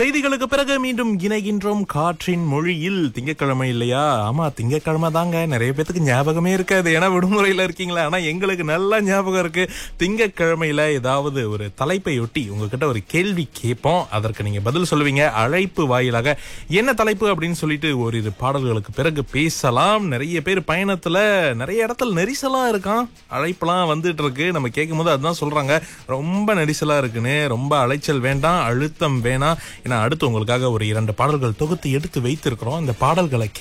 செய்திகளுக்கு பிறகு மீண்டும் இணைகின்றோம் காற்றின் மொழியில் திங்கக்கிழமை இல்லையா ஆமா திங்கக்கிழமை தாங்க நிறைய பேத்துக்கு ஞாபகமே இருக்காது ஏன்னா விடுமுறையில இருக்கீங்களா ஆனா எங்களுக்கு நல்லா ஞாபகம் இருக்கு திங்கக்கிழமையில ஏதாவது ஒரு தலைப்பை ஒட்டி உங்ககிட்ட ஒரு கேள்வி கேட்போம் அதற்கு நீங்க பதில் சொல்லுவீங்க அழைப்பு வாயிலாக என்ன தலைப்பு அப்படின்னு சொல்லிட்டு ஓரிரு பாடல்களுக்கு பிறகு பேசலாம் நிறைய பேர் பயணத்துல நிறைய இடத்துல நெரிசலா இருக்கான் அழைப்பெல்லாம் வந்துட்டு இருக்கு நம்ம கேட்கும் போது அதுதான் சொல்றாங்க ரொம்ப நெரிசலா இருக்குன்னு ரொம்ப அலைச்சல் வேண்டாம் அழுத்தம் வேணாம் ஏன்னா அடுத்து உங்களுக்காக ஒரு இரண்டு பாடல்கள் தொகுத்து எடுத்து வைத்திருக்கிறோம் அந்த பாடல்களை